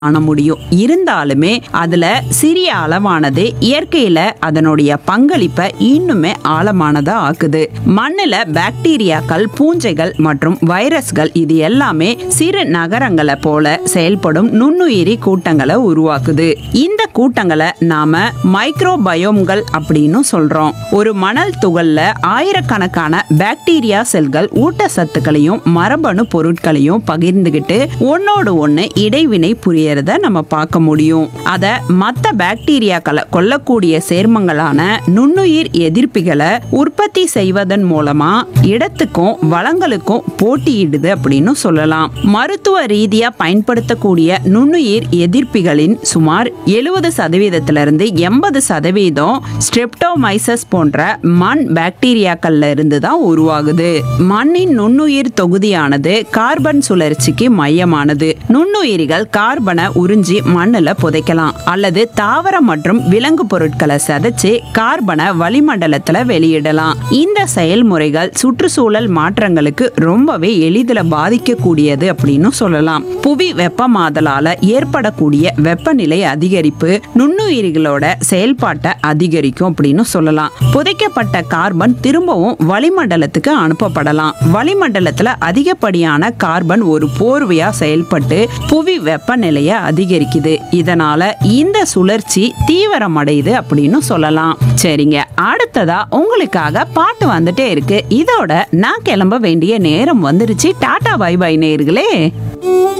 காண முடியும் இருந்தாலுமே அதுல சிறிய அளவானது இயற்கையில அதனுடைய பங்களிப்பை இன்னுமே ஆழமானதா ஆக்குது மண்ணுல பாக்டீரியாக்கள் பூஞ்சைகள் மற்றும் வைரஸ்கள் இது எல்லாமே சிறு நகரங்களை போல செயல்படும் நுண்ணுயிரி கூட்டங்களை உருவாக்குது இந்த கூட்டங்களை நாம மைக்ரோபயோம்கள் அப்படின்னு சொல்றோம் ஒரு மணல் துகள்ல ஆயிரக்கணக்கான பாக்டீரியா செல்கள் ஊட்டச்சத்துக்களையும் மரபணு பொருட்களையும் பகிர்ந்துகிட்டு ஒன்னோடு ஒண்ணு இடைவினை புரியறத நம்ம பார்க்க முடியும் அத மத்த பாக்டீரியாக்களை கொல்லக்கூடிய சேர்மங்களான நுண்ணுயிர் எதிர்ப்பிகளை உற்பத்தி செய்வதன் மூலமா இடத்துக்கும் வளங்களுக்கும் போட்டியிடுது அப்படின்னு சொல்லலாம் மருத்துவ ரீதியா பயன்படுத்தக்கூடிய நுண்ணுயிர் எதிர்ப்பிகளின் சுமார் எழுபது சதவீதத்திலிருந்து எண்பது சதவீதம் ஸ்ட்ரெப்டோமைசஸ் போன்ற மண் பாக்டீரியாக்கள்ல இருந்து தான் உருவாகுது மண்ணின் நுண்ணுயிர் தொகுதியானது கார்பன் சுழற்சிக்கு மையமானது நுண்ணுயிரிகள் கார்பனை உறிஞ்சி மண்ணுல புதைக்கலாம் அல்லது தாவர மற்றும் விலங்கு பொருட்களை சதைச்சு கார்பனை வளிமண்டலத்துல வெளியிடலாம் இந்த செயல்முறைகள் சுற்றுச்சூழல் மாற்றங்களுக்கு ரொம்பவே எளிதில் பாதிக்கக்கூடியது அப்படின்னு சொல்லலாம் புவி வெப்பமாதலால ஏற்படக்கூடிய வெப்பநிலை அதிகரிப்பு நுண்ணுயிரிகளோட செயல்பாட்டை அதிகரிக்கும் அப்படின்னு சொல்லலாம் புதைக்கப்பட்ட கார்பன் திரும்பவும் வளிமண்டலத்துக்கு அனுப்பப்படலாம் வளிமண்டலத்துல அதிகப்படியான கார்பன் ஒரு போர்வையா செயல்பட்டு புவி வெப்பநிலையை அதிகரிக்குது இதனால இந்த சுழற்சி தீவிரமடையுது அப்படின்னு சொல்லலாம் சரிங்க அடுத்ததா உங்களுக்காக பாட்டு வந்துட்டே இருக்கு இதோட நான் கிளம்ப வேண்டிய நேரம் வந்துருச்சு டாடா பை பை நேர்களே